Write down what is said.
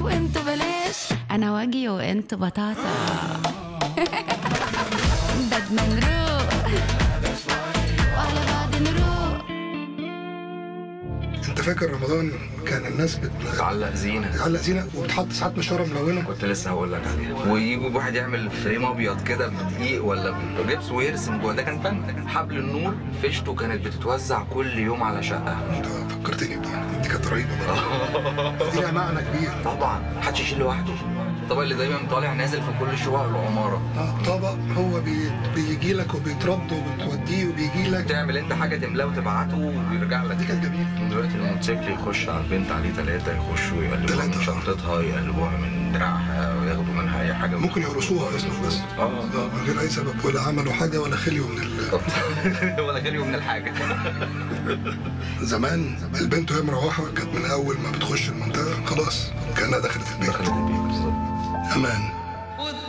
عيش وانتوا بلاش انا واجي وانتوا بطاطا بدنا نروق وعلى بعض نروق انت فاكر رمضان كان الناس بت- تعلق زينه بتعلق زينه وبتحط ساعات مشوره ملونه كنت لسه هقول لك عليها ويجي واحد يعمل فريم ابيض كده بدقيق ولا بجبس ويرسم جوه ده كان فن حبل النور فيشته كانت بتتوزع كل يوم على شقه انت فكرتني بدي دي كانت رهيبه برضه دي لها معنى كبير طبعا محدش يشيل لوحده الطبق اللي دايما طالع نازل في كل شقق العماره اه طبق هو بي بيجي لك وبيترد وبتوديه وبيجي لك تعمل انت حاجه تملاه وتبعته ويرجع لك دي كانت جميله دلوقتي الموتوسيكل يخش على البنت عليه ثلاثة يخشوا يقلبوها تلاتة. من شنطتها يقلبوها من دراعها وياخدوا منها أي حاجة ممكن يقرصوها اصلا بس اه اه من غير اي سبب ولا عملوا حاجه ولا خليوا من ال... ولا غير من الحاجة زمان البنت وهي مروحه كانت من اول ما بتخش المنطقه خلاص كانها دخلت البيت دخلت البيت بالظبط امان